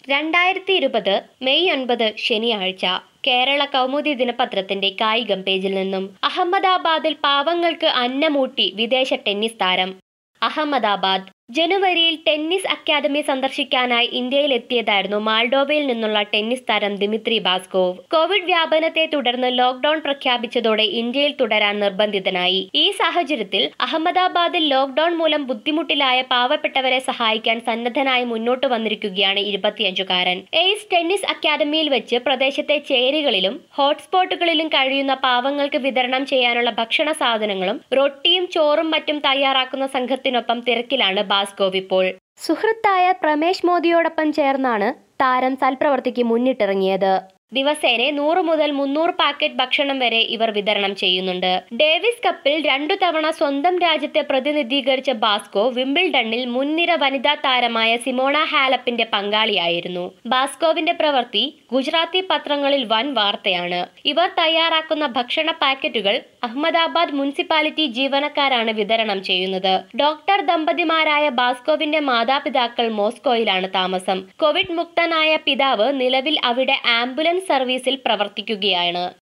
രണ്ടായിരത്തി ഇരുപത് മെയ് ഒൻപത് ശനിയാഴ്ച കേരള കൗമുദി ദിനപത്രത്തിന്റെ കായികം പേജിൽ നിന്നും അഹമ്മദാബാദിൽ പാവങ്ങൾക്ക് അന്നമൂട്ടി വിദേശ ടെന്നീസ് താരം അഹമ്മദാബാദ് ജനുവരിയിൽ ടെന്നീസ് അക്കാദമി സന്ദർശിക്കാനായി ഇന്ത്യയിൽ എത്തിയതായിരുന്നു മാൾഡോവയിൽ നിന്നുള്ള ടെന്നീസ് താരം ദിമിത്രി ബാസ്കോവ് കോവിഡ് വ്യാപനത്തെ തുടർന്ന് ലോക്ഡൌൺ പ്രഖ്യാപിച്ചതോടെ ഇന്ത്യയിൽ തുടരാൻ നിർബന്ധിതനായി ഈ സാഹചര്യത്തിൽ അഹമ്മദാബാദിൽ ലോക്ഡൌൺ മൂലം ബുദ്ധിമുട്ടിലായ പാവപ്പെട്ടവരെ സഹായിക്കാൻ സന്നദ്ധനായി മുന്നോട്ട് വന്നിരിക്കുകയാണ് ഇരുപത്തിയഞ്ചുകാരൻ എയ്സ് ടെന്നീസ് അക്കാദമിയിൽ വെച്ച് പ്രദേശത്തെ ചേരികളിലും ഹോട്ട്സ്പോട്ടുകളിലും കഴിയുന്ന പാവങ്ങൾക്ക് വിതരണം ചെയ്യാനുള്ള ഭക്ഷണ സാധനങ്ങളും റൊട്ടിയും ചോറും മറ്റും തയ്യാറാക്കുന്ന സംഘത്തിനൊപ്പം തിരക്കിലാണ് ബാസ്കോവ് ഇപ്പോൾ സുഹൃത്തായ പ്രമേഷ് മോദിയോടൊപ്പം ചേർന്നാണ് താരം സൽപ്രവർത്തിക്ക് മുന്നിട്ടിറങ്ങിയത് ദിവസേന നൂറ് മുതൽ മുന്നൂറ് പാക്കറ്റ് ഭക്ഷണം വരെ ഇവർ വിതരണം ചെയ്യുന്നുണ്ട് ഡേവിസ് കപ്പിൽ രണ്ടു തവണ സ്വന്തം രാജ്യത്തെ പ്രതിനിധീകരിച്ച ബാസ്കോ വിംബിൾഡണിൽ മുൻനിര വനിതാ താരമായ സിമോണ ഹാലപ്പിന്റെ പങ്കാളിയായിരുന്നു ബാസ്കോവിന്റെ പ്രവൃത്തി ഗുജറാത്തി പത്രങ്ങളിൽ വൻ വാർത്തയാണ് ഇവർ തയ്യാറാക്കുന്ന ഭക്ഷണ പാക്കറ്റുകൾ അഹമ്മദാബാദ് മുനിസിപ്പാലിറ്റി ജീവനക്കാരാണ് വിതരണം ചെയ്യുന്നത് ഡോക്ടർ ദമ്പതിമാരായ ബാസ്കോവിന്റെ മാതാപിതാക്കൾ മോസ്കോയിലാണ് താമസം കോവിഡ് മുക്തനായ പിതാവ് നിലവിൽ അവിടെ ആംബുലൻസ് സർവീസിൽ പ്രവർത്തിക്കുകയാണ്